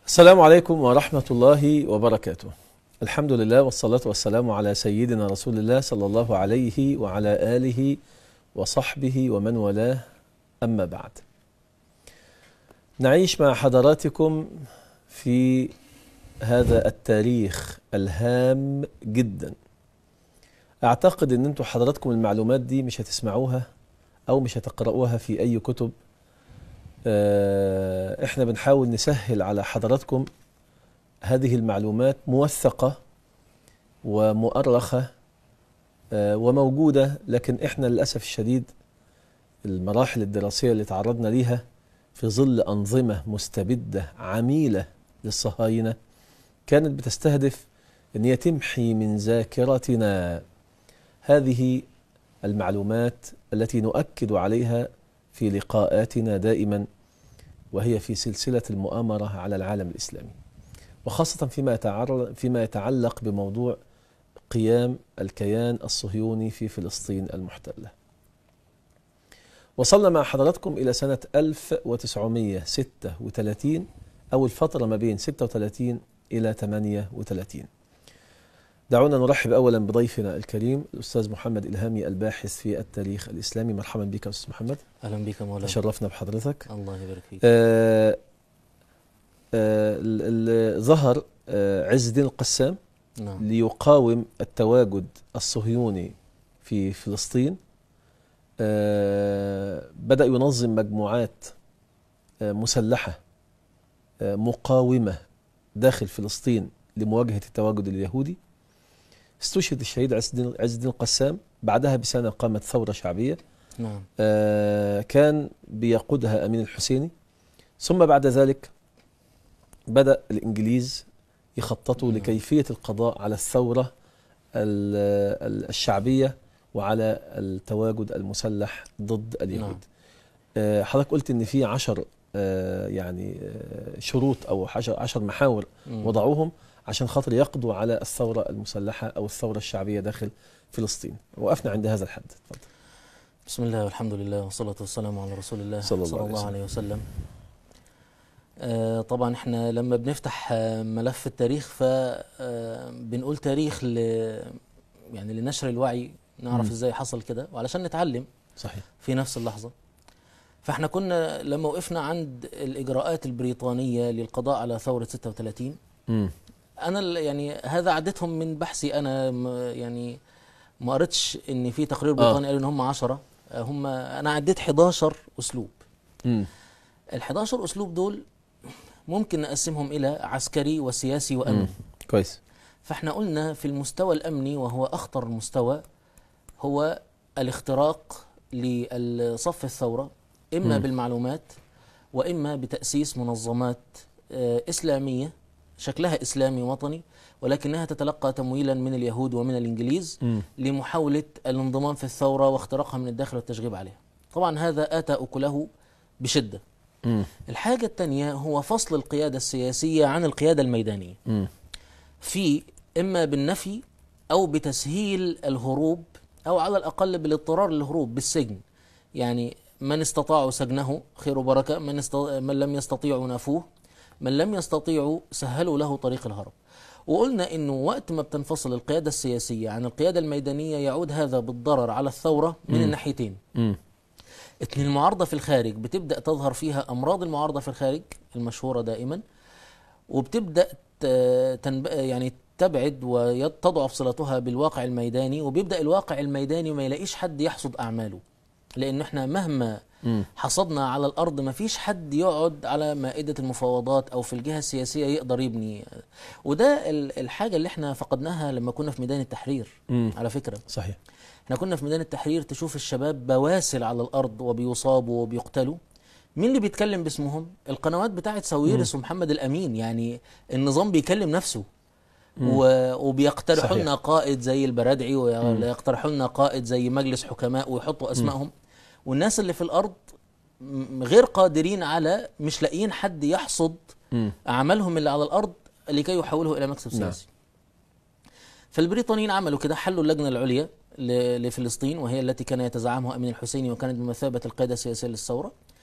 السلام عليكم ورحمة الله وبركاته. الحمد لله والصلاة والسلام على سيدنا رسول الله صلى الله عليه وعلى آله وصحبه ومن والاه أما بعد. نعيش مع حضراتكم في هذا التاريخ الهام جدا. أعتقد أن أنتم حضراتكم المعلومات دي مش هتسمعوها أو مش هتقرأوها في أي كتب آه، احنا بنحاول نسهل على حضراتكم هذه المعلومات موثقة ومؤرخة آه، وموجودة لكن احنا للأسف الشديد المراحل الدراسية اللي تعرضنا ليها في ظل أنظمة مستبدة عميلة للصهاينة كانت بتستهدف أن هي تمحي من ذاكرتنا هذه المعلومات التي نؤكد عليها في لقاءاتنا دائما وهي في سلسلة المؤامرة على العالم الإسلامي وخاصة فيما يتعرض فيما يتعلق بموضوع قيام الكيان الصهيوني في فلسطين المحتلة. وصلنا مع حضراتكم إلى سنة 1936 أو الفترة ما بين 36 إلى 38. دعونا نرحب أولا بضيفنا الكريم الأستاذ محمد إلهامي الباحث في التاريخ الإسلامي مرحبا بك أستاذ محمد اهلا بك مولانا تشرفنا بحضرتك الله يبارك فيك آه آه ال- ال- ظهر آه عز الدين القسام نعم ليقاوم التواجد الصهيوني في فلسطين آه بدأ ينظم مجموعات آه مسلحة آه مقاومة داخل فلسطين لمواجهة التواجد اليهودي استشهد الشهيد عز الدين عز الدين القسام بعدها بسنة قامت ثورة شعبية نعم آه، كان بيقودها أمين الحسيني ثم بعد ذلك بدأ الإنجليز يخططوا نعم. لكيفية القضاء على الثورة ال- ال- الشعبية وعلى التواجد المسلح ضد اليهود نعم. آه، حضرتك قلت إن في عشر آه، يعني آه، شروط أو عشر, عشر محاور مم. وضعوهم عشان خاطر يقضوا على الثورة المسلحة أو الثورة الشعبية داخل فلسطين وقفنا عند هذا الحد اتفضل. بسم الله والحمد لله والصلاة والسلام على رسول الله صلى الله صلى عليه الله وسلم. عليه وسلم آه طبعا احنا لما بنفتح آه ملف التاريخ فبنقول تاريخ ل يعني لنشر الوعي نعرف مم. ازاي حصل كده وعلشان نتعلم صحيح في نفس اللحظة فاحنا كنا لما وقفنا عند الإجراءات البريطانية للقضاء على ثورة 36 مم. انا ال- يعني هذا عدتهم من بحثي انا م- يعني ما قريتش ان في تقرير بريطاني قال ان هم 10 هم انا عديت 11 اسلوب مم. ال 11 اسلوب دول ممكن نقسمهم الى عسكري وسياسي وامني مم. كويس فاحنا قلنا في المستوى الامني وهو اخطر مستوى هو الاختراق لصف الثوره اما مم. بالمعلومات واما بتاسيس منظمات آه، اسلاميه شكلها اسلامي وطني ولكنها تتلقى تمويلا من اليهود ومن الانجليز مم. لمحاوله الانضمام في الثوره واختراقها من الداخل والتشغيب عليها. طبعا هذا اتى اكله بشده. مم. الحاجه الثانيه هو فصل القياده السياسيه عن القياده الميدانيه. مم. في اما بالنفي او بتسهيل الهروب او على الاقل بالاضطرار للهروب بالسجن يعني من استطاعوا سجنه خير وبركه من, است... من لم يستطيعوا نافوه من لم يستطيعوا سهلوا له طريق الهرب وقلنا انه وقت ما بتنفصل القياده السياسيه عن القياده الميدانيه يعود هذا بالضرر على الثوره من مم. الناحيتين مم. اتنين المعارضة في الخارج بتبدأ تظهر فيها أمراض المعارضة في الخارج المشهورة دائما وبتبدأ ت- تنب... يعني تبعد وتضعف صلتها بالواقع الميداني وبيبدأ الواقع الميداني ما يلاقيش حد يحصد أعماله لأن احنا مهما مم. حصدنا على الأرض ما فيش حد يقعد على مائدة المفاوضات أو في الجهة السياسية يقدر يبني وده ال- الحاجة اللي احنا فقدناها لما كنا في ميدان التحرير مم. على فكرة صحيح احنا كنا في ميدان التحرير تشوف الشباب بواسل على الارض وبيصابوا وبيقتلوا مين اللي بيتكلم باسمهم القنوات بتاعت ساويرس ومحمد الامين يعني النظام بيكلم نفسه و... وبيقترحوا صحيح. لنا قائد زي البرادعي ويقترحوا لنا قائد زي مجلس حكماء ويحطوا اسمائهم والناس اللي في الارض م- غير قادرين على مش لاقيين حد يحصد مم. اعمالهم اللي على الارض لكي يحوله الى مكسب نعم. سياسي فالبريطانيين عملوا كده حلوا اللجنه العليا ل- لفلسطين وهي التي كان يتزعمها امين الحسيني وكانت بمثابه القياده السياسيه للثوره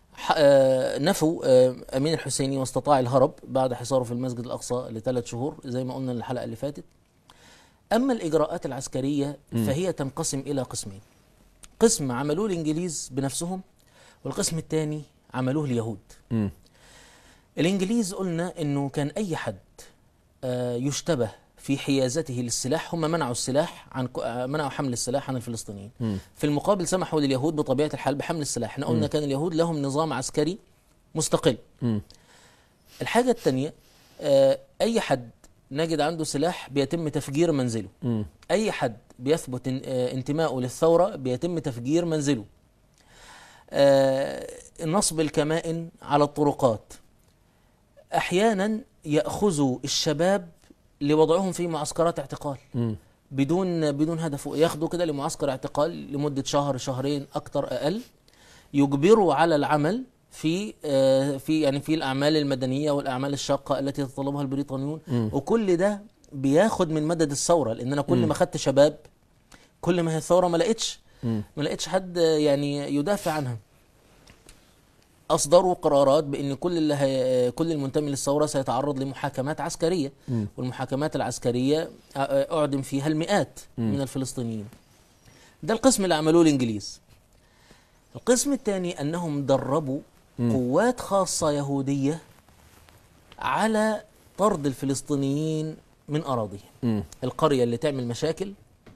ح- آه، نفوا آه، امين الحسيني واستطاع الهرب بعد حصاره في المسجد الاقصى لثلاث شهور زي ما قلنا الحلقه اللي فاتت اما الاجراءات العسكريه فهي تنقسم الى قسمين قسم عملوه الانجليز بنفسهم والقسم الثاني عملوه اليهود مم. الانجليز قلنا انه كان اي حد آه، يشتبه في حيازته للسلاح هم منعوا السلاح عن ك- آه، منعوا حمل السلاح عن الفلسطينيين مم. في المقابل سمحوا لليهود بطبيعه الحال بحمل السلاح احنا قلنا كان اليهود لهم نظام عسكري مستقل مم. الحاجه الثانيه اي حد نجد عنده سلاح بيتم تفجير منزله مم. اي حد بيثبت ان- آه، انتمائه للثوره بيتم تفجير منزله آه، نصب الكمائن على الطرقات احيانا ياخذوا الشباب لوضعهم في معسكرات اعتقال مم. بدون بدون هدف ياخدوا كده لمعسكر اعتقال لمده شهر شهرين اكتر اقل يجبروا على العمل في آه، في يعني في الاعمال المدنيه والاعمال الشاقه التي يتطلبها البريطانيون وكل ده بياخد من مدد الثوره لان انا كل ما خدت شباب كل ما هي الثوره ما لقيتش مم. ما لقيتش حد يعني يدافع عنها اصدروا قرارات بان كل اللي هي كل المنتمي للثوره سيتعرض لمحاكمات عسكريه مم. والمحاكمات العسكريه أ- اعدم فيها المئات من الفلسطينيين ده القسم اللي عملوه الانجليز القسم الثاني انهم دربوا قوات خاصه يهوديه على طرد الفلسطينيين من اراضيهم مم. القريه اللي تعمل مشاكل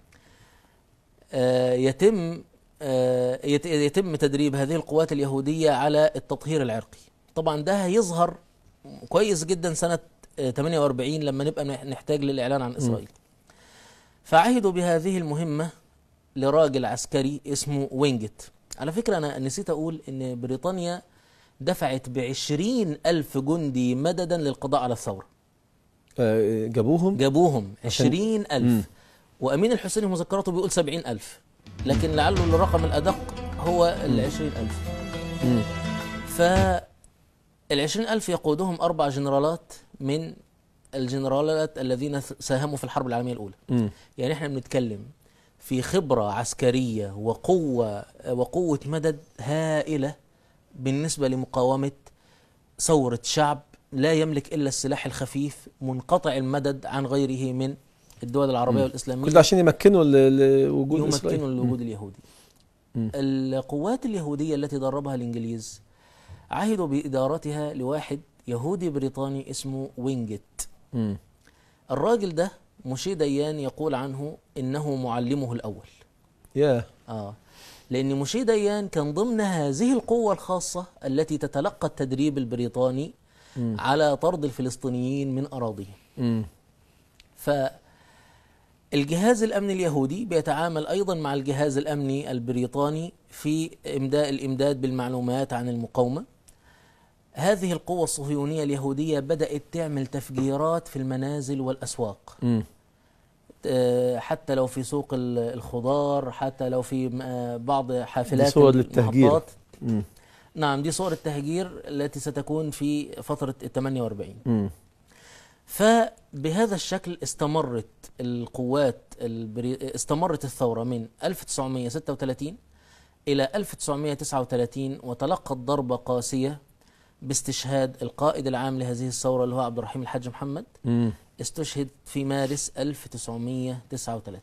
آه، يتم آه، يت- يتم تدريب هذه القوات اليهوديه على التطهير العرقي طبعا ده هيظهر كويس جدا سنه آه، 48 لما نبقى نح- نحتاج للاعلان عن اسرائيل فعهدوا بهذه المهمه لراجل عسكري اسمه وينجت على فكره انا نسيت اقول ان بريطانيا دفعت بعشرين ألف جندي مددا للقضاء على الثورة آه، جابوهم جابوهم عشان- عشرين مم. ألف وأمين الحسيني في مذكراته بيقول سبعين ألف لكن لعله الرقم الأدق هو العشرين ألف مم. فالعشرين ألف يقودهم أربع جنرالات من الجنرالات الذين ساهموا في الحرب العالمية الأولى مم. يعني احنا بنتكلم في خبرة عسكرية وقوة وقوة مدد هائلة بالنسبة لمقاومة ثورة شعب لا يملك إلا السلاح الخفيف منقطع المدد عن غيره من الدول العربية والإسلامية كل ده عشان يمكنوا ل- لوجود إسرائيل يمكنوا الوجود اليهودي مم. القوات اليهودية التي دربها الإنجليز عهدوا بإدارتها لواحد يهودي بريطاني اسمه وينجت مم. الراجل ده مشي ديان يقول عنه إنه معلمه الأول يا آه لأن مشي ديان كان ضمن هذه القوة الخاصة التي تتلقى التدريب البريطاني مم. على طرد الفلسطينيين من أراضيهم مم. فالجهاز الأمني اليهودي بيتعامل أيضا مع الجهاز الأمني البريطاني في إمداء الإمداد بالمعلومات عن المقاومة هذه القوة الصهيونية اليهودية بدأت تعمل تفجيرات في المنازل والأسواق مم. آه، حتى لو في سوق ال- الخضار حتى لو في آه، بعض حافلات دي صور للتهجير. المحطات. مم. نعم دي صور التهجير التي ستكون في فترة ال 48 مم. فبهذا الشكل استمرت القوات البري... استمرت الثورة من 1936 إلى 1939 وتلقت ضربة قاسية باستشهاد القائد العام لهذه الثورة اللي هو عبد الرحيم الحاج محمد مم. استشهد في مارس 1939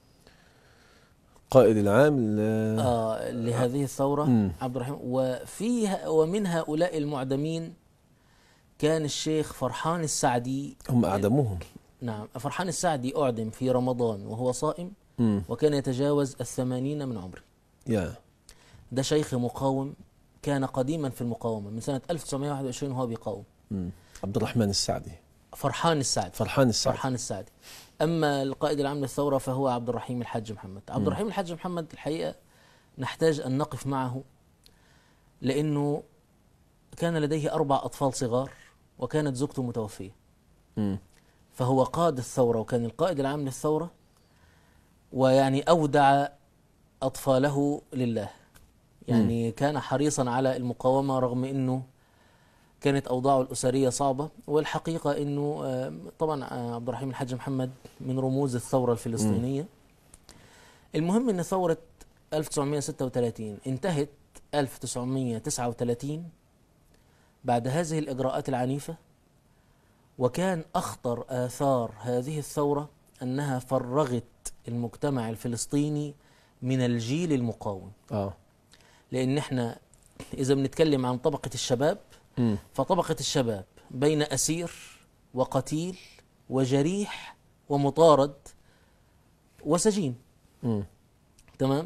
قائد العام ل- آه لهذه الثورة مم. عبد الرحيم وفيها ومن هؤلاء المعدمين كان الشيخ فرحان السعدي هم أعدموهم نعم فرحان السعدي أعدم في رمضان وهو صائم مم. وكان يتجاوز الثمانين من عمره يا ده شيخ مقاوم كان قديما في المقاومة من سنة 1921 وهو بيقاوم مم. عبد الرحمن السعدي فرحان السعدي فرحان السعدي فرحان السعدي أما القائد العام للثورة فهو عبد الرحيم الحاج محمد عبد الرحيم الحاج محمد الحقيقة نحتاج أن نقف معه لأنه كان لديه أربع أطفال صغار وكانت زوجته متوفية مم. فهو قاد الثورة وكان القائد العام للثورة ويعني أودع أطفاله لله يعني كان حريصا على المقاومة رغم أنه كانت أوضاعه الأسرية صعبة والحقيقة أنه آه، طبعا آه، عبد الرحيم الحاج محمد من رموز الثورة الفلسطينية المهم أن ثورة 1936 انتهت 1939 بعد هذه الإجراءات العنيفة وكان أخطر آثار هذه الثورة أنها فرغت المجتمع الفلسطيني من الجيل المقاوم اه لأن احنا إذا بنتكلم عن طبقة الشباب مم. فطبقة الشباب بين أسير وقتيل وجريح ومطارد وسجين مم. تمام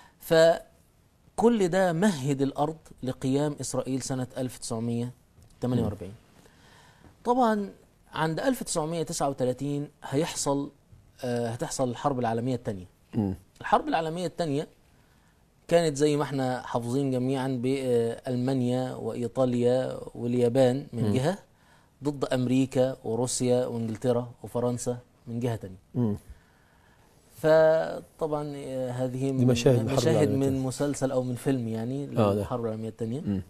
فكل ده مهد الأرض لقيام إسرائيل سنة 1948 طبعا عند 1939 هيحصل آه، هتحصل الحرب العالمية الثانية مم. الحرب العالمية الثانية كانت زي ما احنا حافظين جميعا بألمانيا وإيطاليا واليابان من جهة ضد أمريكا وروسيا وإنجلترا وفرنسا من جهة تانية مم. فطبعا آه، هذه من مشاهد الحرب مشاهد العالمية من التانية. مسلسل أو من فيلم يعني آه، ده. للحرب العالمية الثانية مم.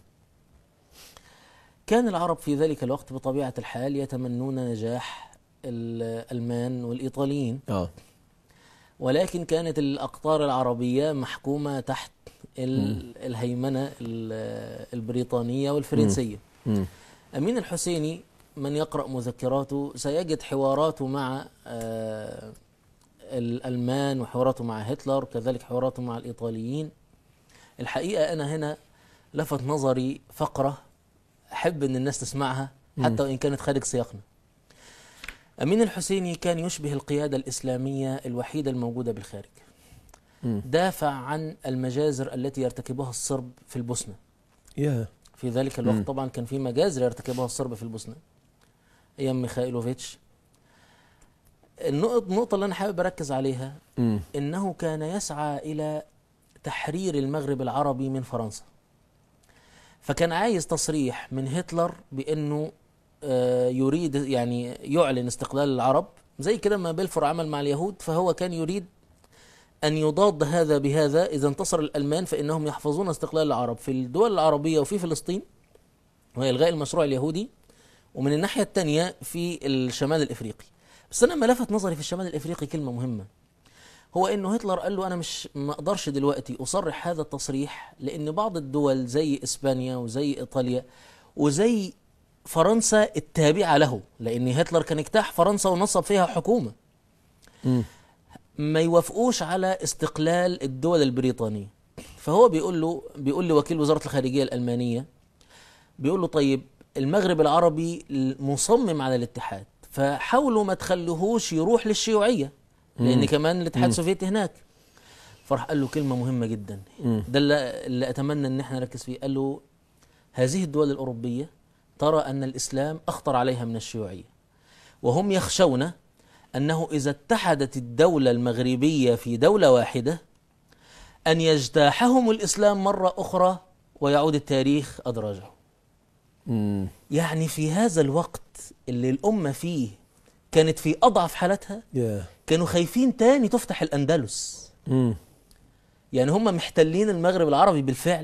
كان العرب في ذلك الوقت بطبيعة الحال يتمنون نجاح الألمان والإيطاليين اه ولكن كانت الأقطار العربية محكومة تحت ال- الهيمنة ال- البريطانية والفرنسية مم. أمين الحسيني من يقرأ مذكراته سيجد حواراته مع آه، الألمان وحواراته مع هتلر كذلك حواراته مع الإيطاليين الحقيقة أنا هنا لفت نظري فقرة أحب أن الناس تسمعها حتى وإن كانت خارج سياقنا أمين الحسيني كان يشبه القيادة الإسلامية الوحيدة الموجودة بالخارج مم. دافع عن المجازر التي يرتكبها الصرب في البوسنة يا في ذلك الوقت مم. طبعا كان في مجازر يرتكبها الصرب في البوسنة أيام ميخائيلوفيتش النقط- النقطة اللي أنا حابب أركز عليها مم. إنه كان يسعى إلى تحرير المغرب العربي من فرنسا فكان عايز تصريح من هتلر بأنه آه، يريد يعني يعلن استقلال العرب زي كده ما بلفور عمل مع اليهود فهو كان يريد أن يضاد هذا بهذا إذا انتصر الألمان فإنهم يحفظون استقلال العرب في الدول العربية وفي فلسطين وإلغاء المشروع اليهودي ومن الناحية الثانية في الشمال الإفريقي بس أنا ما لفت نظري في الشمال الإفريقي كلمة مهمة هو انه هتلر قال له انا مش ما اقدرش دلوقتي اصرح هذا التصريح لان بعض الدول زي اسبانيا وزي ايطاليا وزي فرنسا التابعه له لان هتلر كان اجتاح فرنسا ونصب فيها حكومه مم. ما يوافقوش على استقلال الدول البريطانيه فهو بيقول له بيقول لوكيل وزاره الخارجيه الالمانيه بيقول له طيب المغرب العربي مصمم على الاتحاد فحاولوا ما تخلوهوش يروح للشيوعيه لان مم. كمان الاتحاد مم. السوفيتي هناك فراح قال له كلمه مهمه جدا مم. ده اللي, اللي اتمنى ان احنا نركز فيه قال له هذه الدول الاوروبيه ترى ان الاسلام اخطر عليها من الشيوعيه وهم يخشون انه اذا اتحدت الدوله المغربيه في دوله واحده ان يجتاحهم الاسلام مره اخرى ويعود التاريخ ادراجه مم. يعني في هذا الوقت اللي الامه فيه كانت في اضعف حالتها يا كانوا خايفين تاني تفتح الاندلس مم. يعني هم محتلين المغرب العربي بالفعل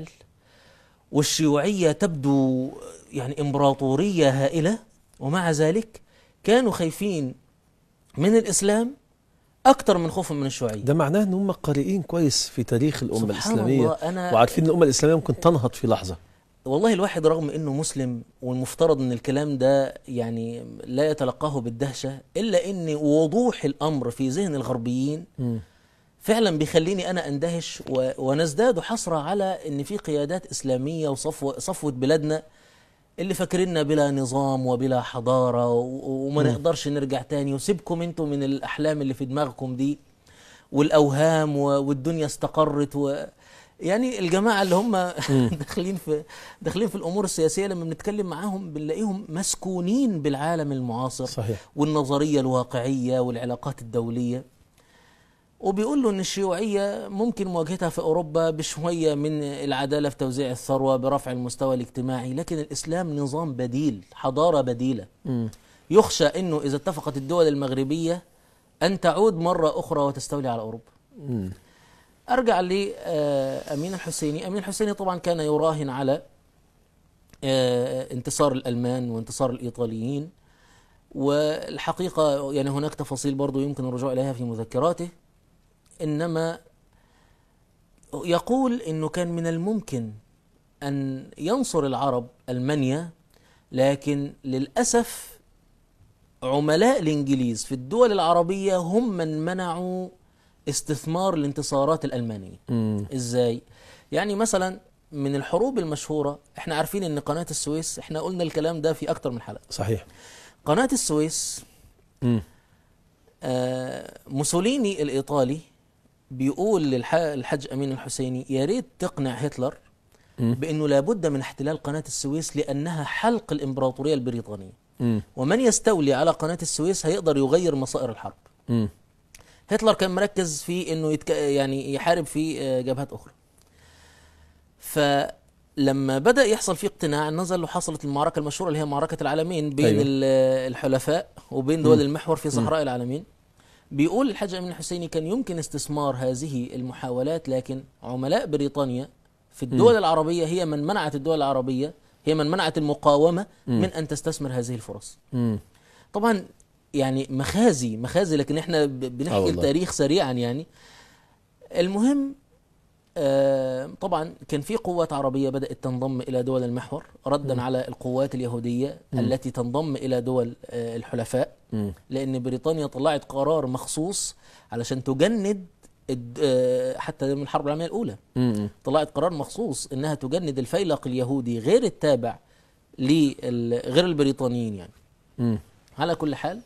والشيوعية تبدو يعني إمبراطورية هائلة ومع ذلك كانوا خايفين من الإسلام أكثر من خوفهم من الشيوعية ده معناه ان هم قارئين كويس في تاريخ الامه سبحان الاسلاميه الله أنا وعارفين ان الامه الاسلاميه ممكن تنهض في لحظه والله الواحد رغم انه مسلم والمفترض ان الكلام ده يعني لا يتلقاه بالدهشه الا ان وضوح الامر في ذهن الغربيين مم. فعلا بيخليني انا اندهش و... ونزداد حسرة على ان في قيادات اسلاميه وصفوه صفوه بلادنا اللي فاكريننا بلا نظام وبلا حضاره و... وما نقدرش نرجع تاني وسيبكم انتوا من الاحلام اللي في دماغكم دي والاوهام و... والدنيا استقرت و... يعني الجماعه اللي هم داخلين في داخلين في الامور السياسيه لما بنتكلم معاهم بنلاقيهم مسكونين بالعالم المعاصر صحيح والنظريه الواقعيه والعلاقات الدوليه وبيقول له ان الشيوعيه ممكن مواجهتها في اوروبا بشويه من العداله في توزيع الثروه برفع المستوى الاجتماعي لكن الاسلام نظام بديل حضاره بديله مم. يخشى انه اذا اتفقت الدول المغربيه ان تعود مره اخرى وتستولي على اوروبا مم. ارجع لامين الحسيني امين الحسيني طبعا كان يراهن على آه، انتصار الالمان وانتصار الايطاليين والحقيقه يعني هناك تفاصيل برضو يمكن الرجوع اليها في مذكراته انما يقول انه كان من الممكن أن ينصر العرب ألمانيا لكن للأسف عملاء الإنجليز في الدول العربية هم من منعوا استثمار الانتصارات الألمانية مم. إزاي؟ يعني مثلا من الحروب المشهورة احنا عارفين ان قناة السويس احنا قلنا الكلام ده في أكتر من حلقة صحيح قناة السويس مم. آه، موسوليني الإيطالي بيقول للحاج أمين الحسيني يا ريت تقنع هتلر مم. بأنه لابد من احتلال قناة السويس لأنها حلق الإمبراطورية البريطانية مم. ومن يستولي على قناة السويس هيقدر يغير مصائر الحرب مم. هتلر كان مركز في انه يتك... يعني يحارب في آه، جبهات اخرى فلما بدا يحصل فيه اقتناع نزل وحصلت المعركه المشهوره اللي هي معركه العالمين بين أيوة. أيوة. الحلفاء وبين دول المحور في صحراء العالمين بيقول الحاج امين الحسيني كان يمكن استثمار هذه المحاولات لكن عملاء بريطانيا في الدول العربيه هي من منعت الدول العربيه هي من منعت المقاومه من ان تستثمر هذه الفرص مم. طبعا يعني مخازي مخازي لكن احنا ب- آه بنحكي والله. التاريخ سريعا يعني المهم آه، طبعا كان في قوات عربية بدأت تنضم إلى دول المحور ردا على القوات اليهودية التي تنضم إلى دول آه، الحلفاء مم. لأن بريطانيا طلعت قرار مخصوص علشان تجند الد- آه، حتى من الحرب العالمية الأولى مم. طلعت قرار مخصوص انها تجند الفيلق اليهودي غير التابع لل- غير البريطانيين يعني مم. على كل حال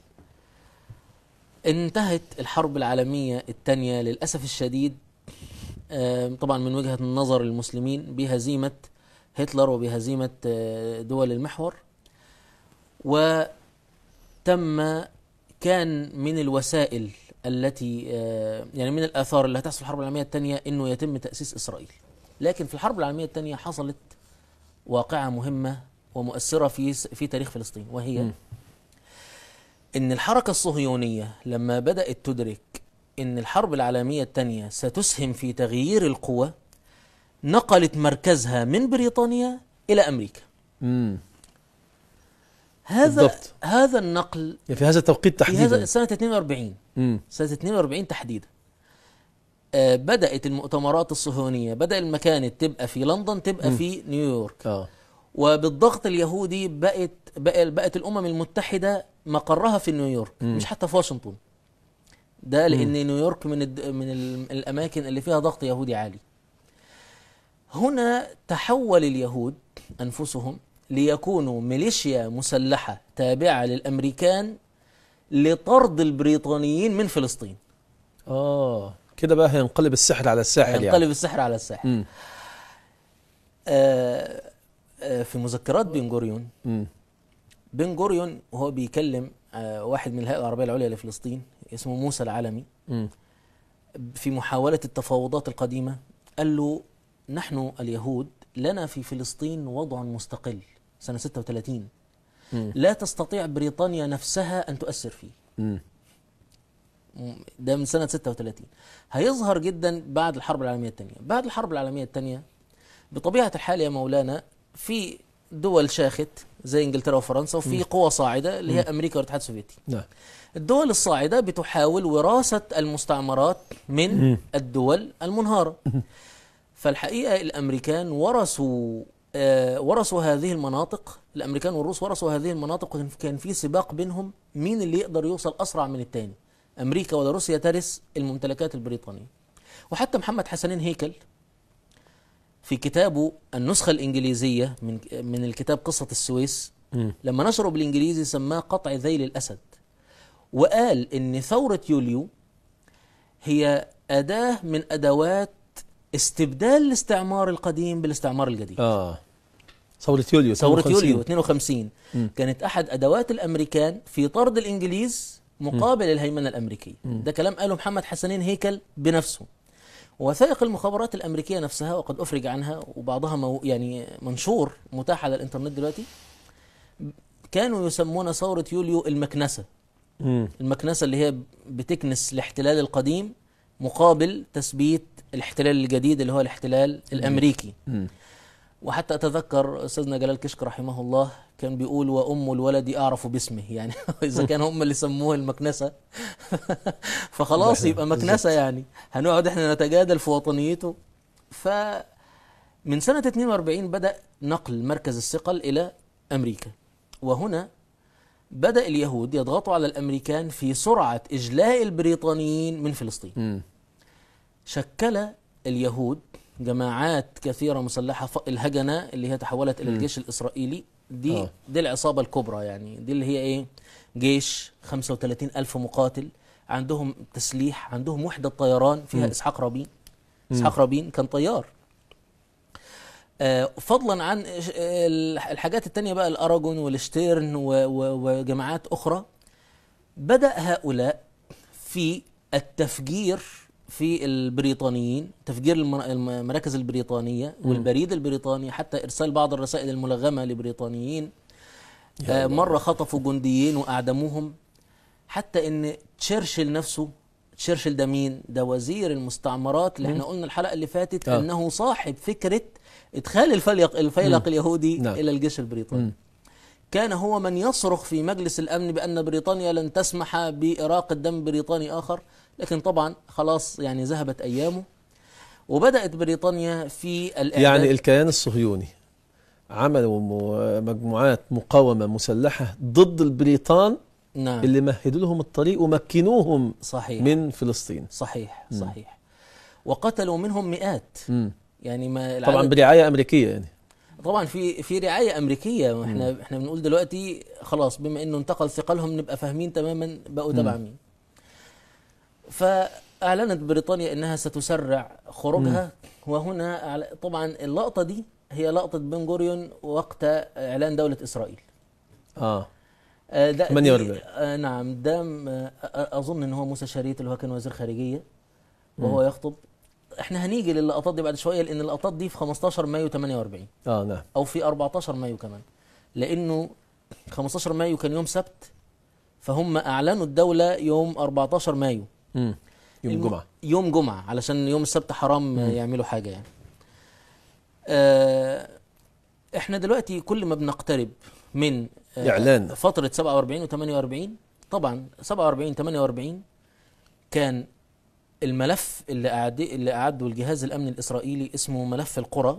انتهت الحرب العالمية الثانية للأسف الشديد آم، طبعا من وجهة نظر المسلمين بهزيمة هتلر وبهزيمة آه، دول المحور وتم كان من الوسائل التي آه، يعني من الآثار اللي هتحصل في الحرب العالمية الثانية إنه يتم تأسيس إسرائيل لكن في الحرب العالمية الثانية حصلت واقعة مهمة ومؤثرة في في تاريخ فلسطين وهي مم. ان الحركة الصهيونية لما بدأت تدرك ان الحرب العالمية الثانية ستسهم في تغيير القوى نقلت مركزها من بريطانيا الى امريكا مم. هذا بالضبط. هذا النقل يعني في هذا التوقيت في هذا تحديدا سنة 42 مم. سنة 42 تحديدا آه، بدأت المؤتمرات الصهيونية بدأ المكان تبقى في لندن تبقى في نيويورك اه وبالضغط اليهودي بقت بقى- بقت الامم المتحده مقرها في نيويورك مم. مش حتى في واشنطن ده لان نيويورك من الد... من ال- الاماكن اللي فيها ضغط يهودي عالي هنا تحول اليهود انفسهم ليكونوا ميليشيا مسلحه تابعه للامريكان لطرد البريطانيين من فلسطين اه كده بقى هينقلب السحر على الساحل ينقلب يعني السحر على الساحل مم. آه آه في مذكرات بن جوريون مم. بن جوريون وهو بيكلم آه، واحد من الهيئة العربية العليا لفلسطين اسمه موسى العلمي مم. في محاولة التفاوضات القديمة قال له نحن اليهود لنا في فلسطين وضع مستقل سنة 36 مم. لا تستطيع بريطانيا نفسها أن تؤثر فيه مم. م- ده من سنة 36 هيظهر جدا بعد الحرب العالمية الثانية بعد الحرب العالمية الثانية بطبيعة الحال يا مولانا في دول شاخت زي انجلترا وفرنسا وفي قوى صاعدة اللي هي امريكا والاتحاد السوفيتي نعم الدول الصاعدة بتحاول وراثة المستعمرات من مم. الدول المنهارة فالحقيقة الأمريكان ورثوا آه ورثوا هذه المناطق الأمريكان والروس ورثوا هذه المناطق وكان كان في سباق بينهم مين اللي يقدر يوصل أسرع من التاني أمريكا ولا روسيا ترث الممتلكات البريطانية وحتى محمد حسنين هيكل في كتابه النسخة الإنجليزية من من الكتاب قصة السويس مم. لما نشره بالإنجليزي سماه قطع ذيل الأسد وقال إن ثورة يوليو هي أداة من أدوات استبدال الاستعمار القديم بالاستعمار الجديد اه ثورة يوليو ثورة 52. يوليو 52 مم. كانت أحد أدوات الأمريكان في طرد الإنجليز مقابل الهيمنة الأمريكية ده كلام قاله محمد حسنين هيكل بنفسه وثائق المخابرات الأمريكية نفسها وقد أفرج عنها وبعضها مو يعني منشور متاح على الإنترنت دلوقتي كانوا يسمون ثورة يوليو المكنسة مم. المكنسة اللي هي بتكنس الاحتلال القديم مقابل تثبيت الاحتلال الجديد اللي هو الاحتلال الأمريكي مم. وحتى أتذكر أستاذنا جلال كشك رحمه الله كان بيقول وأم الولد أعرف باسمه يعني إذا كان هم اللي سموه المكنسة فخلاص يبقى مكنسة يعني هنقعد إحنا نتجادل في وطنيته ف من سنة 42 بدأ نقل مركز الثقل إلى أمريكا وهنا بدأ اليهود يضغطوا على الأمريكان في سرعة إجلاء البريطانيين من فلسطين مم. شكل اليهود جماعات كثيرة مسلحة ف- الهجنة اللي هي تحولت إلى الجيش الإسرائيلي دي آه. دي العصابة الكبرى يعني دي اللي هي إيه جيش 35 ألف مقاتل عندهم تسليح عندهم وحدة طيران فيها إسحاق رابين إسحاق رابين كان طيار آه، فضلا عن ش- ال- الحاجات التانية بقى الأراجون والشتيرن و- و- وجماعات أخرى بدأ هؤلاء في التفجير في البريطانيين تفجير الم- المراكز البريطانية والبريد البريطاني حتى إرسال بعض الرسائل الملغمة لبريطانيين آه، مرة خطفوا جنديين وأعدموهم حتى إن تشرشل نفسه تشرشل ده مين؟ ده وزير المستعمرات اللي احنا قلنا الحلقة اللي فاتت آه. أنه صاحب فكرة إدخال الفيلق, الفيلق اليهودي نعم. إلى الجيش البريطاني كان هو من يصرخ في مجلس الامن بان بريطانيا لن تسمح باراقه دم بريطاني اخر لكن طبعا خلاص يعني ذهبت ايامه وبدات بريطانيا في الاعداد يعني الكيان الصهيوني عملوا م- مجموعات مقاومة مسلحة ضد البريطان نعم اللي مهدوا لهم الطريق ومكنوهم صحيح من فلسطين صحيح صحيح وقتلوا منهم مئات مم. يعني ما طبعا العدد- برعاية أمريكية يعني طبعا في في رعايه امريكيه احنا احنا بنقول دلوقتي خلاص بما انه انتقل ثقلهم نبقى فاهمين تماما بقوا تبع مين فاعلنت بريطانيا انها ستسرع خروجها وهنا أعل- طبعا اللقطه دي هي لقطه بن غوريون وقت اعلان دوله اسرائيل آه آه، ده 48. دي- آه نعم ده م- آه، آه، اظن ان هو موسى شريت اللي هو كان وزير خارجيه وهو يخطب احنا هنيجي للقطات دي بعد شويه لان اللقطات دي في 15 مايو 48 آه نعم او في 14 مايو كمان لانه 15 مايو كان يوم سبت فهم اعلنوا الدوله يوم 14 مايو مم. يوم الم- الجمعة يوم جمعه علشان يوم السبت حرام يعملوا حاجه يعني آه احنا دلوقتي كل ما بنقترب من آه إعلان. فتره 47 و48 طبعا 47 48 كان الملف اللي أعد اللي أعده الجهاز الأمني الإسرائيلي اسمه ملف القرى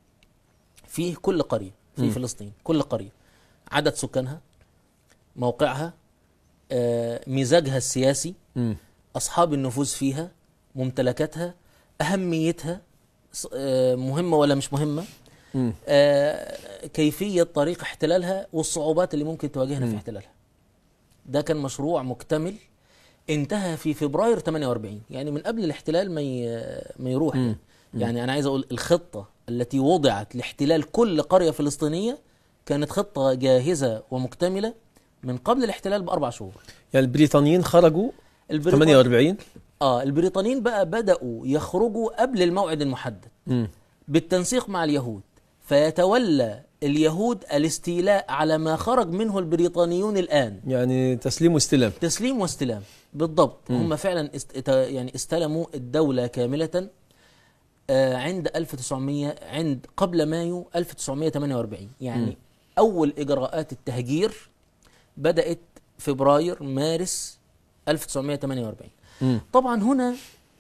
فيه كل قرية في مم. فلسطين كل قرية عدد سكانها موقعها آه، مزاجها السياسي مم. أصحاب النفوذ فيها ممتلكاتها أهميتها ص- آه، مهمة ولا مش مهمة مم. آه، كيفية طريق احتلالها والصعوبات اللي ممكن تواجهنا في مم. احتلالها ده كان مشروع مكتمل انتهى في فبراير 48 يعني من قبل الاحتلال ما ي- ما يروح مم. يعني انا عايز اقول الخطه التي وضعت لاحتلال كل قريه فلسطينيه كانت خطه جاهزه ومكتمله من قبل الاحتلال باربع شهور يعني البريطانيين خرجوا البريطان- 48 اه البريطانيين بقى بداوا يخرجوا قبل الموعد المحدد مم. بالتنسيق مع اليهود فيتولى اليهود الاستيلاء على ما خرج منه البريطانيون الان يعني تسليم واستلام تسليم واستلام بالضبط مم. هم فعلا است... ات- يعني استلموا الدولة كاملة آه، عند 1900 عند قبل مايو 1948 يعني مم. أول إجراءات التهجير بدأت فبراير مارس 1948 مم. طبعا هنا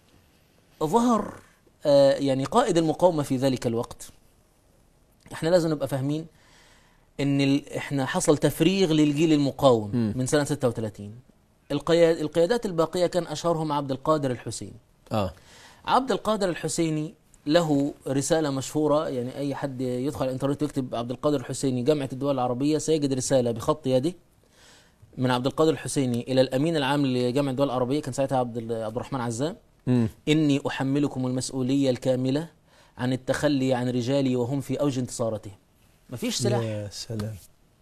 ظهر آه، يعني قائد المقاومة في ذلك الوقت احنا لازم نبقى فاهمين ان ال... احنا حصل تفريغ للجيل المقاوم مم. من سنة 36 القياد... القيادات الباقية كان أشهرهم عبد القادر الحسيني اه عبد القادر الحسيني له رسالة مشهورة يعني أي حد يدخل على الإنترنت ويكتب عبد القادر الحسيني جامعة الدول العربية سيجد رسالة بخط يده من عبد القادر الحسيني إلى الأمين العام لجامعة الدول العربية كان ساعتها عبد ال- عبد الرحمن عزام مم. إني أحملكم المسؤولية الكاملة عن التخلي عن رجالي وهم في أوج انتصاراتهم مفيش سلاح يا سلام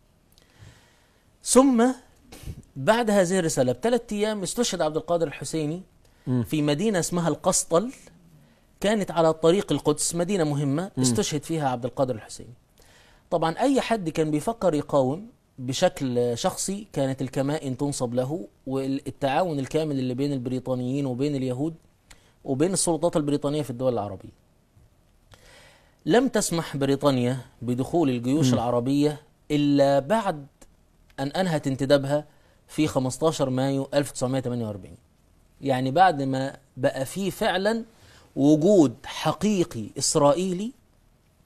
ثم بعد هذه الرسالة بثلاث أيام استشهد عبد القادر الحسيني مم. في مدينة اسمها القسطل كانت على طريق القدس مدينة مهمة استشهد فيها عبد القادر الحسيني طبعا أي حد كان بيفكر يقاوم بشكل شخصي كانت الكمائن تنصب له والتعاون الكامل اللي بين البريطانيين وبين اليهود وبين السلطات البريطانية في الدول العربية لم تسمح بريطانيا بدخول الجيوش العربية إلا بعد أن أنهت انتدابها في 15 مايو 1948 يعني بعد ما بقى فيه فعلا وجود حقيقي إسرائيلي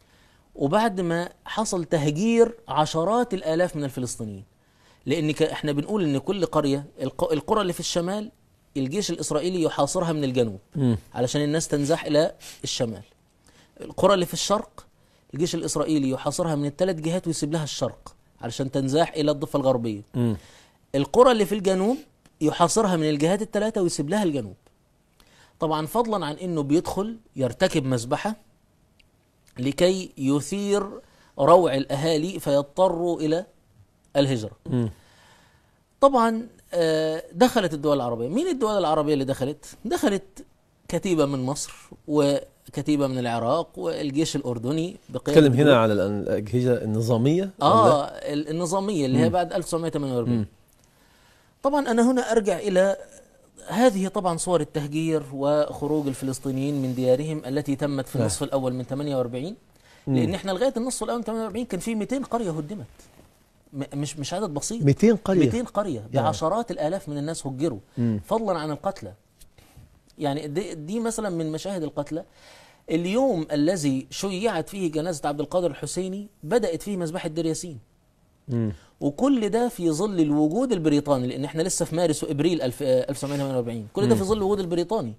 وبعد ما حصل تهجير عشرات الالاف من الفلسطينيين لان ك- احنا بنقول ان كل قريه الق- القرى اللي في الشمال الجيش الاسرائيلي يحاصرها من الجنوب مم. علشان الناس تنزح الى الشمال القرى اللي في الشرق الجيش الاسرائيلي يحاصرها من الثلاث جهات ويسيب لها الشرق علشان تنزاح الى الضفه الغربيه مم. القرى اللي في الجنوب يحاصرها من الجهات الثلاثه ويسيب لها الجنوب طبعا فضلا عن انه بيدخل يرتكب مذبحه لكي يثير روع الاهالي فيضطروا الى الهجره مم. طبعا آه، دخلت الدول العربية مين الدول العربية اللي دخلت؟ دخلت كتيبة من مصر وكتيبة من العراق والجيش الأردني بقيادة تكلم هنا جنود- على الأن- الأجهزة النظامية ولا؟ آه ال- النظامية اللي هي بعد 1948 مم. طبعا أنا هنا أرجع إلى هذه طبعا صور التهجير وخروج الفلسطينيين من ديارهم التي تمت في نعم. النصف الأول من 48 لأن احنا لغاية النصف الأول من 48 كان في 200 قرية هدمت م- مش مش عدد بسيط 200 قرية 200 قرية بعشرات الآلاف من الناس هجروا مم. فضلا عن القتلى يعني دي, دي مثلا من مشاهد القتلى اليوم الذي شيعت فيه جنازة عبد القادر الحسيني بدأت فيه مذبحة دير ياسين مم. وكل ده في ظل الوجود البريطاني لأن احنا لسه في مارس وإبريل الف- آه، 1948 كل ده في ظل الوجود البريطاني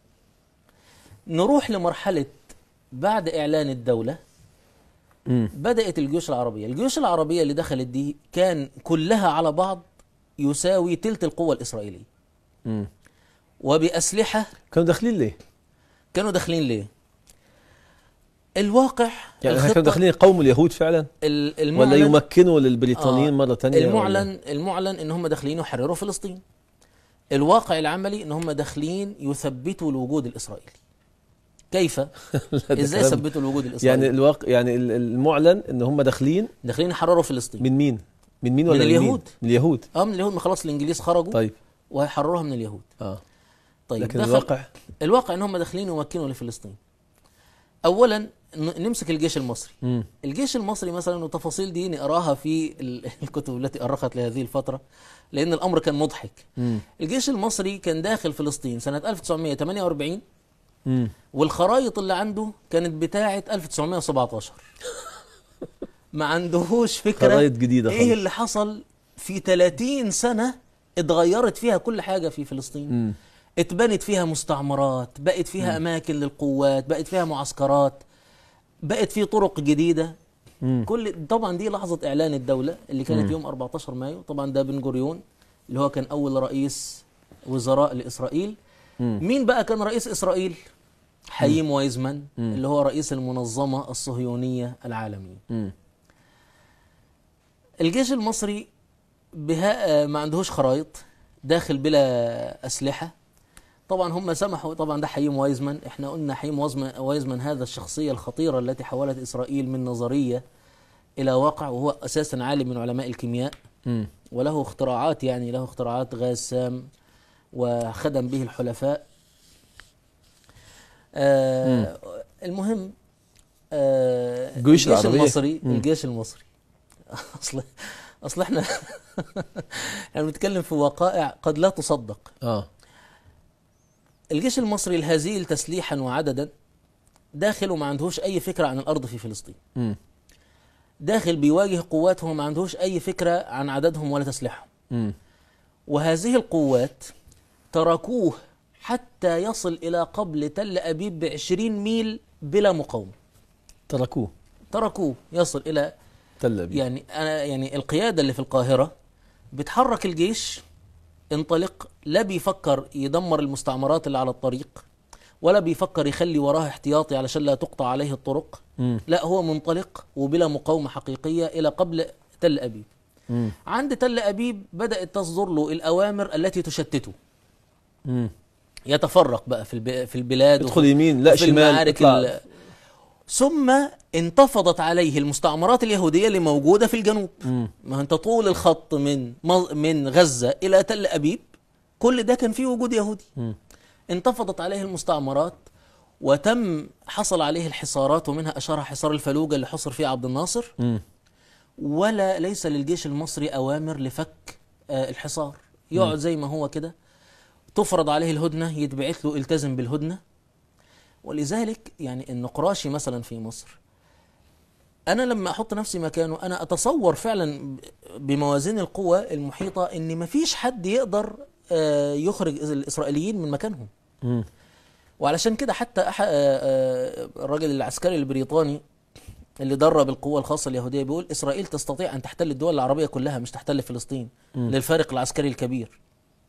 نروح لمرحلة بعد إعلان الدولة مم. بدأت الجيوش العربية الجيوش العربية اللي دخلت دي كان كلها على بعض يساوي تلت القوة الإسرائيلية مم. وبأسلحة كانوا داخلين ليه؟ كانوا داخلين ليه الواقع يعني الخطة كانوا داخلين قوم اليهود فعلا ال- ولا المعلن يمكنوا للبريطانيين آه، مرة ثانية المعلن المعلن ان هم داخلين يحرروا فلسطين الواقع العملي ان هم داخلين يثبتوا الوجود الاسرائيلي كيف ازاي يثبتوا الوجود الاسرائيلي يعني الواقع يعني ال- المعلن ان هم داخلين داخلين يحرروا فلسطين من مين؟ من مين ولا من مين؟ اليهود. من اليهود اه من اليهود ما خلاص الانجليز خرجوا طيب وهيحرروها من اليهود اه طيب لكن دخل الواقع الواقع ان هم داخلين يمكنوا لفلسطين اولا ن- نمسك الجيش المصري مم. الجيش المصري مثلا وتفاصيل دي نقراها في ال- الكتب التي أرخت لهذه الفترة لأن الأمر كان مضحك مم. الجيش المصري كان داخل فلسطين سنة 1948 مم. والخرايط اللي عنده كانت بتاعة 1917 ما عندهوش فكرة خرايط جديدة ايه خالص اللي حصل في 30 سنة اتغيرت فيها كل حاجة في فلسطين مم. اتبنت فيها مستعمرات بقت فيها أماكن للقوات بقت فيها معسكرات بقت في طرق جديدة مم. كل طبعا دي لحظة إعلان الدولة اللي كانت مم. يوم 14 مايو طبعا ده بن جوريون اللي هو كان أول رئيس وزراء لإسرائيل مم. مين بقى كان رئيس إسرائيل؟ حييم وايزمان مم. اللي هو رئيس المنظمة الصهيونية العالمية مم. الجيش المصري بها ما عندهوش خرايط داخل بلا أسلحة طبعا هم سمحوا طبعا ده حييم وايزمان احنا قلنا حييم وايزمان, وايزمان هذا الشخصية الخطيرة التي حولت إسرائيل من نظرية إلى واقع وهو أساسا عالم من علماء الكيمياء مم. وله اختراعات يعني له اختراعات غاز سام وخدم به الحلفاء آه المهم آه الجيوش الجيش العربية. المصري مم. الجيش المصري اصل اصل احنا احنا بنتكلم في وقائع قد لا تصدق اه الجيش المصري الهزيل تسليحا وعددا داخل وما عندهوش اي فكره عن الارض في فلسطين مم. داخل بيواجه قوات هو ما عندهوش اي فكره عن عددهم ولا تسليحهم مم. وهذه القوات تركوه حتى يصل إلى قبل تل أبيب بعشرين ميل بلا مقاومة تركوه تركوه يصل إلى تل أبيب يعني أنا يعني القيادة اللي في القاهرة بتحرك الجيش انطلق لا بيفكر يدمر المستعمرات اللي على الطريق ولا بيفكر يخلي وراه احتياطي علشان لا تقطع عليه الطرق مم. لا هو منطلق وبلا مقاومة حقيقية إلى قبل تل أبيب مم. عند تل أبيب بدأت تصدر له الأوامر التي تشتته مم. يتفرق بقى في الب- في البلاد ادخل يمين لا في شمال المعارك اطلع ال... ثم انتفضت عليه المستعمرات اليهودية اللي موجودة في الجنوب مم. ما انت طول الخط من مز- من غزة إلى تل أبيب كل ده كان فيه وجود يهودي مم. انتفضت عليه المستعمرات وتم حصل عليه الحصارات ومنها أشار حصار الفلوجة اللي حصر فيه عبد الناصر مم. ولا ليس للجيش المصري أوامر لفك آه، الحصار يقعد زي ما هو كده تفرض عليه الهدنة يتبعت له التزم بالهدنة ولذلك يعني النقراشي مثلا في مصر انا لما احط نفسي مكانه انا اتصور فعلا بموازين القوى المحيطه ان مفيش حد يقدر آه، يخرج الاسرائيليين من مكانهم مم. وعلشان كده حتى أح... آه، آه، الراجل العسكري البريطاني اللي درب القوة الخاصة اليهودية بيقول إسرائيل تستطيع أن تحتل الدول العربية كلها مش تحتل فلسطين مم. للفارق العسكري الكبير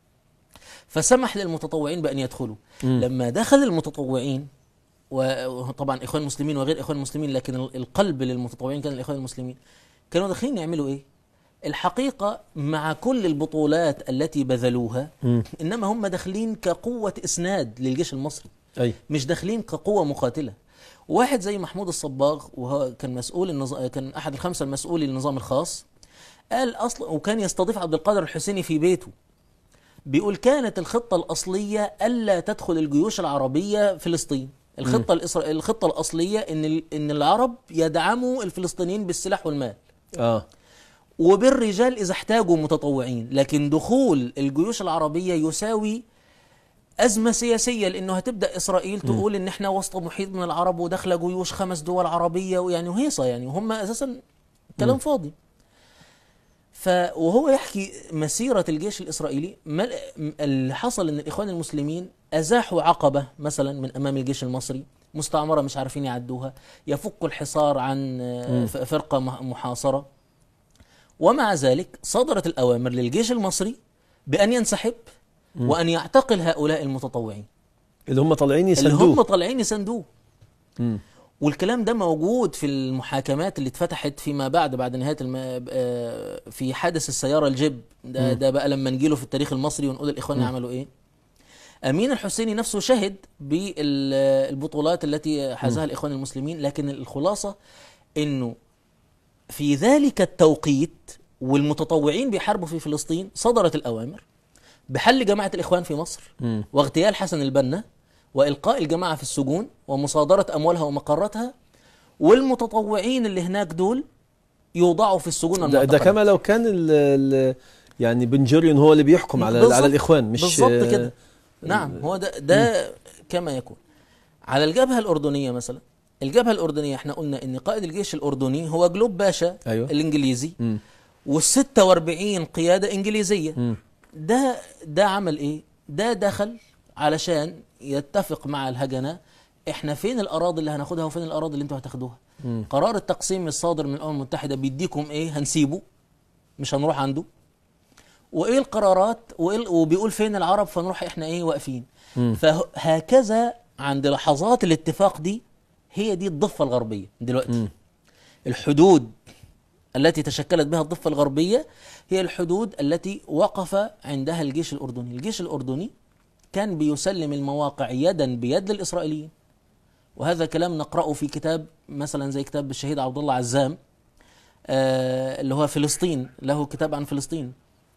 فسمح للمتطوعين بأن يدخلوا مم. لما دخل المتطوعين و- وطبعا إخوان المسلمين وغير إخوان المسلمين لكن ال- القلب للمتطوعين كان الإخوان المسلمين كانوا داخلين يعملوا إيه؟ الحقيقة مع كل البطولات التي بذلوها مم. إنما هم داخلين كقوة إسناد للجيش المصري أي مش داخلين كقوة مقاتلة واحد زي محمود الصباغ وهو كان مسؤول النظ... كان احد الخمسه المسؤولي للنظام الخاص قال اصلا وكان يستضيف عبد القادر الحسيني في بيته بيقول كانت الخطه الاصليه الا تدخل الجيوش العربيه فلسطين الخطه الإسرا... الخطه الاصليه ان ال... ان العرب يدعموا الفلسطينيين بالسلاح والمال آه وبالرجال اذا احتاجوا متطوعين لكن دخول الجيوش العربيه يساوي أزمة سياسية لأنه هتبدأ إسرائيل تقول إن إحنا وسط محيط من العرب وداخلة جيوش خمس دول عربية ويعني وهيصة يعني وهم أساسا كلام فاضي ف وهو يحكي مسيرة الجيش الإسرائيلي ما- اللي حصل إن الإخوان المسلمين أزاحوا عقبة مثلا من أمام الجيش المصري مستعمرة مش عارفين يعدوها يفكوا الحصار عن آه، ف- فرقة مح- محاصرة ومع ذلك صدرت الأوامر للجيش المصري بأن ينسحب وأن يعتقل هؤلاء المتطوعين اللي هم طالعين اللي هم يسندوه طالعين يساندوه مم. والكلام ده موجود في المحاكمات اللي اتفتحت فيما بعد بعد نهايه الم... آه، في حادث السياره الجيب ده, ده بقى لما نجيله في التاريخ المصري ونقول الاخوان عملوا ايه امين الحسيني نفسه شهد بالبطولات التي حازها الاخوان المسلمين لكن الخلاصه انه في ذلك التوقيت والمتطوعين بيحاربوا في فلسطين صدرت الاوامر بحل جماعه الاخوان في مصر مم. واغتيال حسن البنا والقاء الجماعه في السجون ومصادره اموالها ومقراتها والمتطوعين اللي هناك دول يوضعوا في السجون ده, ده والمعتقلات. كما لو كان ال ال يعني بن جوريون هو اللي بيحكم على بالظبط. على الاخوان مش بالظبط كده نعم هو ده ده كما يكون على الجبهه الاردنيه مثلا الجبهه الاردنيه احنا قلنا ان قائد الجيش الاردني هو جلوب باشا أيوة. الانجليزي مم. وال46 قياده انجليزيه مم. ده ده عمل ايه؟ ده دخل علشان يتفق مع الهجنه احنا فين الاراضي اللي هناخدها وفين الاراضي اللي انتوا هتاخدوها؟ مم. قرار التقسيم الصادر من الامم المتحده بيديكم ايه؟ هنسيبه مش هنروح عنده وايه القرارات وإيه ال- وبيقول فين العرب فنروح احنا ايه واقفين مم. فهكذا عند لحظات الاتفاق دي هي دي الضفه الغربيه دلوقتي مم. الحدود التي تشكلت بها الضفة الغربية هي الحدود التي وقف عندها الجيش الأردني الجيش الأردني كان بيسلم المواقع يدا بيد للإسرائيليين وهذا كلام نقرأه في كتاب مثلا زي كتاب الشهيد عبد الله عزام آه اللي هو فلسطين له كتاب عن فلسطين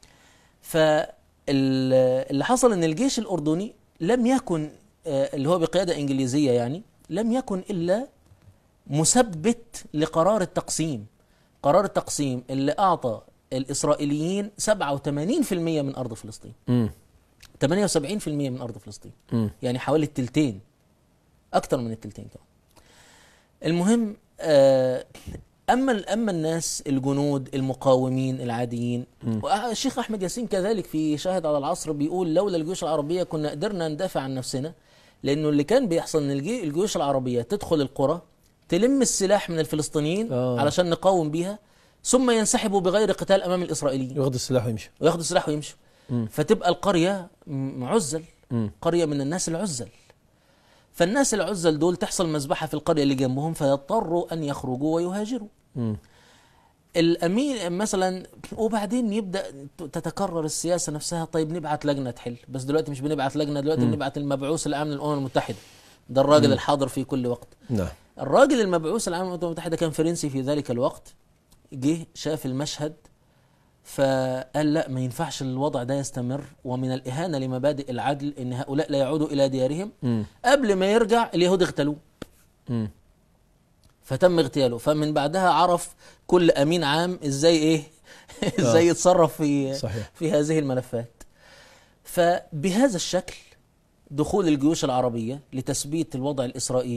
فاللي حصل ان الجيش الأردني لم يكن آه اللي هو بقيادة إنجليزية يعني لم يكن إلا مثبت لقرار التقسيم قرار التقسيم اللي أعطى الإسرائيليين 87% من أرض فلسطين مم. 78% من أرض فلسطين مم. يعني حوالي التلتين أكتر من التلتين كمان المهم آه، أما أما الناس الجنود المقاومين العاديين الشيخ أحمد ياسين كذلك في شاهد على العصر بيقول لولا الجيوش العربية كنا قدرنا ندافع عن نفسنا لأنه اللي كان بيحصل إن الجي- الجيوش العربية تدخل القرى تلم السلاح من الفلسطينيين آه. علشان نقاوم بيها ثم ينسحبوا بغير قتال أمام الإسرائيليين ياخد السلاح ويمشي وياخدوا السلاح ويمشوا مم. فتبقى القرية م- عزل مم. قرية من الناس العزل فالناس العزل دول تحصل مذبحة في القرية اللي جنبهم فيضطروا أن يخرجوا ويهاجروا مم. الأمين مثلا وبعدين يبدأ تتكرر السياسة نفسها طيب نبعت لجنة تحل بس دلوقتي مش بنبعت لجنة دلوقتي بنبعت المبعوث العام للأمم المتحدة ده الراجل الحاضر في كل وقت نعم الراجل المبعوث العام للأمم المتحدة كان فرنسي في ذلك الوقت جه شاف المشهد فقال لا ما ينفعش الوضع ده يستمر ومن الإهانة لمبادئ العدل إن هؤلاء لا يعودوا إلى ديارهم مم. قبل ما يرجع اليهود اغتالوه مم. فتم اغتياله فمن بعدها عرف كل امين عام ازاي ايه ازاي آه. يتصرف في صحيح في هذه الملفات فبهذا الشكل دخول الجيوش العربيه لتثبيت الوضع الاسرائيلي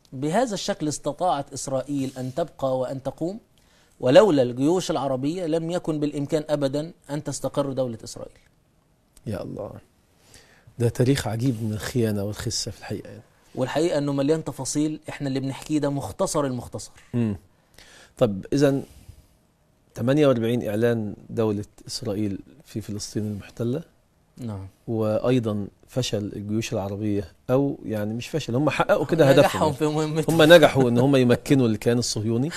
بهذا الشكل استطاعت إسرائيل أن تبقى وأن تقوم ولولا الجيوش العربية لم يكن بالإمكان أبدا أن تستقر دولة إسرائيل يا الله ده تاريخ عجيب من الخيانة والخسة في الحقيقة يعني. والحقيقة أنه مليان تفاصيل إحنا اللي بنحكيه ده مختصر المختصر مم. طب إذا 48 إعلان دولة إسرائيل في فلسطين المحتلة نعم وأيضا فشل الجيوش العربية أو يعني مش فشل هم حققوا كده نجحهم هدفهم في مهمتهم هم نجحوا ان هم يمكنوا الكيان الصهيوني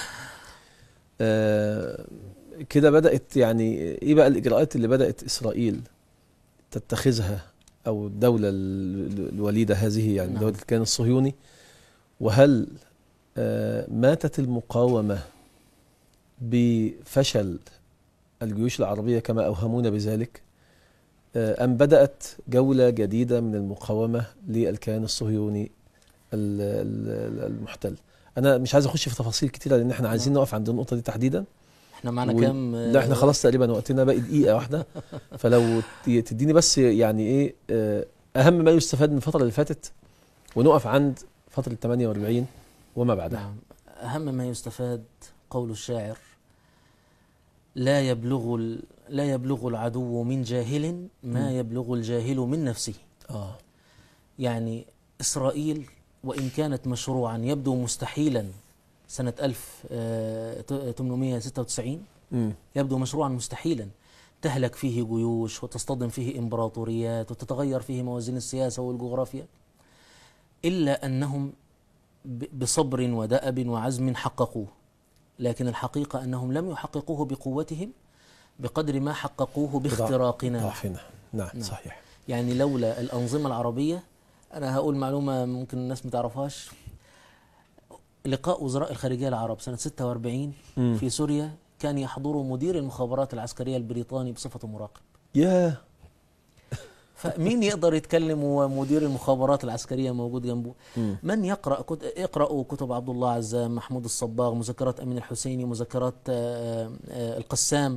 آه كده بدأت يعني ايه بقى الاجراءات اللي بدأت اسرائيل تتخذها او الدولة ال- ال- الوليدة هذه يعني نعم. دولة الكيان الصهيوني وهل آه ماتت المقاومة بفشل الجيوش العربية كما أوهمونا بذلك آه، أم بدأت جولة جديدة من المقاومة للكيان الصهيوني ال- ال- المحتل أنا مش عايز أخش في تفاصيل كتيرة لأن احنا عايزين نقف عند النقطة دي تحديدا احنا معنا و- كام لا احنا خلاص تقريبا وقتنا باقي دقيقة واحدة فلو ت- تديني بس يعني ايه آه، أهم ما يستفاد من الفترة اللي فاتت ونقف عند فترة 48 وما بعدها نعم أهم ما يستفاد قول الشاعر لا يبلغ ال- لا يبلغ العدو من جاهل ما مم. يبلغ الجاهل من نفسه اه يعني إسرائيل وإن كانت مشروعا يبدو مستحيلا سنة 1896 مم. يبدو مشروعا مستحيلا تهلك فيه جيوش وتصطدم فيه إمبراطوريات وتتغير فيه موازين السياسة والجغرافيا إلا أنهم ب- بصبر ودأب وعزم حققوه لكن الحقيقة أنهم لم يحققوه بقوتهم بقدر ما حققوه باختراقنا ضعفنا نعم نعم. صحيح يعني لولا الأنظمة العربية أنا هقول معلومة ممكن الناس ما تعرفهاش لقاء وزراء الخارجية العرب سنة 46 مم. في سوريا كان يحضره مدير المخابرات العسكرية البريطاني بصفة مراقب يا فمين يقدر يتكلم ومدير المخابرات العسكرية موجود جنبه مم. من يقرأ كت... اقرأوا كتب عبد الله عزام محمود الصباغ مذكرات أمين الحسيني مذكرات آه، آه، القسام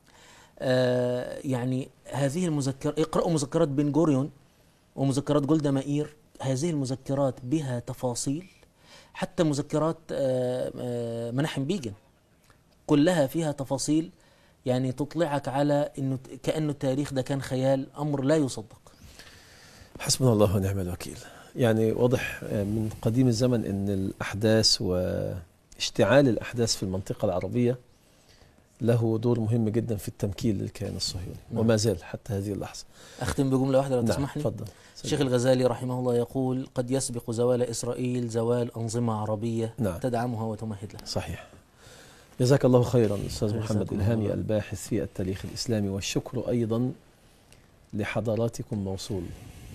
آه، يعني هذه المذكرات اقرأوا مذكرات بن جوريون ومذكرات جولدا مائير هذه المذكرات بها تفاصيل حتى مذكرات آه، آه، مناحم بيجن كلها فيها تفاصيل يعني تطلعك على انه كانه التاريخ ده كان خيال امر لا يصدق حسبنا الله ونعم الوكيل يعني واضح آه، من قديم الزمن ان الاحداث واشتعال الاحداث في المنطقه العربيه له دور مهم جدا في التمكين للكيان الصهيوني نعم. وما زال حتى هذه اللحظه اختم بجمله واحده لو نعم تسمح لي تفضل الشيخ الغزالي رحمه الله يقول قد يسبق زوال اسرائيل زوال انظمه عربيه نعم. تدعمها وتمهد لها صحيح جزاك الله خيرا استاذ جزاكم محمد الله الهامي خيرا. الباحث في التاريخ الاسلامي والشكر ايضا لحضراتكم موصول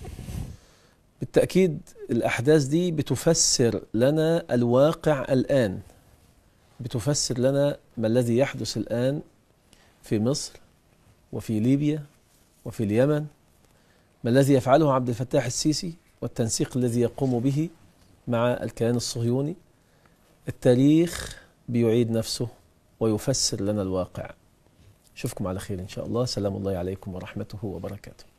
بالتاكيد الاحداث دي بتفسر لنا الواقع الان بتفسر لنا ما الذي يحدث الان في مصر وفي ليبيا وفي اليمن ما الذي يفعله عبد الفتاح السيسي والتنسيق الذي يقوم به مع الكيان الصهيوني التاريخ بيعيد نفسه ويفسر لنا الواقع اشوفكم على خير ان شاء الله سلام الله عليكم ورحمته وبركاته